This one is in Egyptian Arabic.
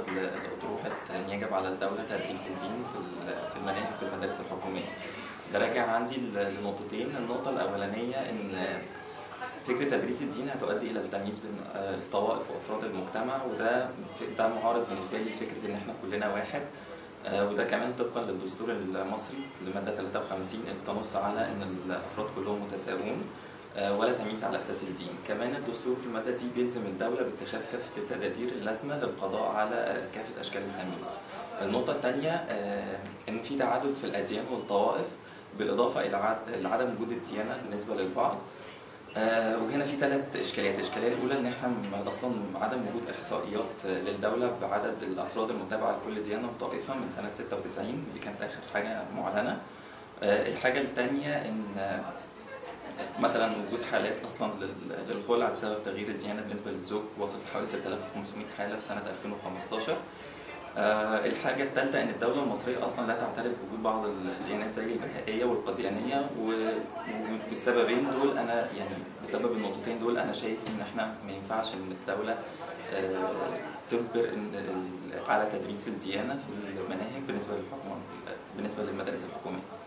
معارض لأطروحة أن يجب على الدولة تدريس الدين في ال- في المناهج والمدارس الحكومية. ده راجع عندي ل- لنقطتين، النقطة الأولانية إن فكرة تدريس الدين هتؤدي إلى التمييز بين آه، الطوائف وأفراد المجتمع وده ف- ده معارض بالنسبة لي لفكرة إن إحنا كلنا واحد آه، وده كمان طبقا للدستور المصري لمادة 53 اللي بتنص على إن الأفراد كلهم متساوون آه، ولا تمييز على اساس الدين كمان الدستور في الماده دي بيلزم الدوله باتخاذ كافه التدابير اللازمه للقضاء على آه، كافه اشكال التمييز النقطه الثانيه ان في تعدد في الاديان والطوائف بالاضافه الى عد- لعدم وجود الديانه بالنسبه للبعض آه، وهنا في ثلاث اشكاليات الاشكاليه الاولى ان احنا م- اصلا عدم وجود احصائيات آه، للدوله بعدد الافراد المتابعه لكل ديانه وطائفه من سنه 96 دي كانت اخر حاجه معلنه آه، الحاجه الثانيه ان آه، مثلا وجود حالات اصلا لل- للخلع بسبب تغيير الديانه بالنسبه للزوج وصلت لحوالي 6500 حاله في سنه 2015 آه، الحاجة الثالثة إن الدولة المصرية أصلا لا تعترف بوجود بعض الديانات زي البهائية والقديانية و- وبالسببين دول أنا يعني بسبب النقطتين دول أنا شايف إن إحنا ما ينفعش إن الدولة آه، تجبر إن ال- على تدريس الديانة في المناهج بالنسبة للحكومة بالنسبة للمدارس الحكومية.